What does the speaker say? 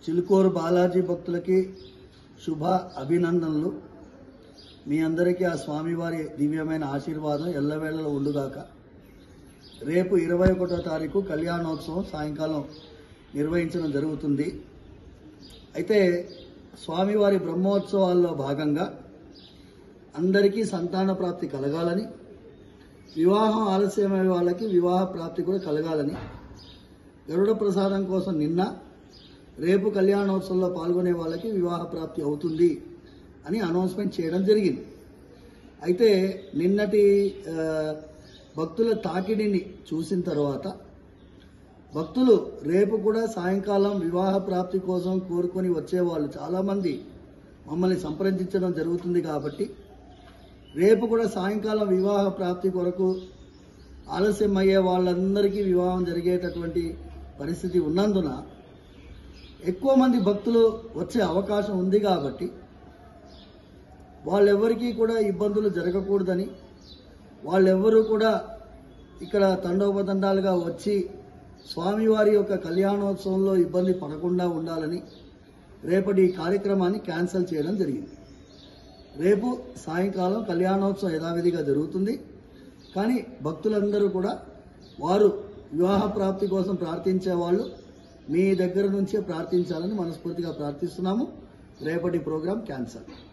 చిలుకూరు బాలాజీ భక్తులకి శుభ అభినందనలు మీ అందరికీ ఆ స్వామివారి దివ్యమైన ఆశీర్వాదం ఎల్లవేళలో ఉండుగాక రేపు ఇరవై ఒకటో తారీఖు కళ్యాణోత్సవం సాయంకాలం నిర్వహించడం జరుగుతుంది అయితే స్వామివారి బ్రహ్మోత్సవాల్లో భాగంగా అందరికీ సంతాన ప్రాప్తి కలగాలని వివాహం ఆలస్యమయ్యే వాళ్ళకి వివాహ ప్రాప్తి కూడా కలగాలని గరుడ ప్రసాదం కోసం నిన్న రేపు కళ్యాణోత్సవంలో పాల్గొనే వాళ్ళకి వివాహ ప్రాప్తి అవుతుంది అని అనౌన్స్మెంట్ చేయడం జరిగింది అయితే నిన్నటి ఆ, భక్తుల తాకిడిని చూసిన తర్వాత భక్తులు రేపు కూడా సాయంకాలం వివాహ ప్రాప్తి కోసం కోరుకొని వచ్చేవాళ్ళు చాలామంది మమ్మల్ని సంప్రదించడం జరుగుతుంది కాబట్టి రేపు కూడా సాయంకాలం వివాహ ప్రాప్తి కొరకు ఆలస్యం అయ్యే వాళ్ళందరికీ వివాహం జరిగేటటువంటి పరిస్థితి ఉన్నందున ఎక్కువ మంది భక్తులు వచ్చే అవకాశం ఉంది కాబట్టి వాళ్ళెవరికీ కూడా ఇబ్బందులు జరగకూడదని వాళ్ళెవ్వరూ కూడా ఇక్కడ తండోపతండాలుగా వచ్చి స్వామివారి యొక్క కళ్యాణోత్సవంలో ఇబ్బంది పడకుండా ఉండాలని రేపటి ఈ కార్యక్రమాన్ని క్యాన్సిల్ చేయడం జరిగింది రేపు సాయంకాలం కళ్యాణోత్సవం యథావిధిగా జరుగుతుంది కానీ భక్తులందరూ కూడా వారు వివాహ ప్రాప్తి కోసం ప్రార్థించే వాళ్ళు మీ దగ్గర నుంచే ప్రార్థించాలని మనస్ఫూర్తిగా ప్రార్థిస్తున్నాము రేపటి ప్రోగ్రాం క్యాన్సల్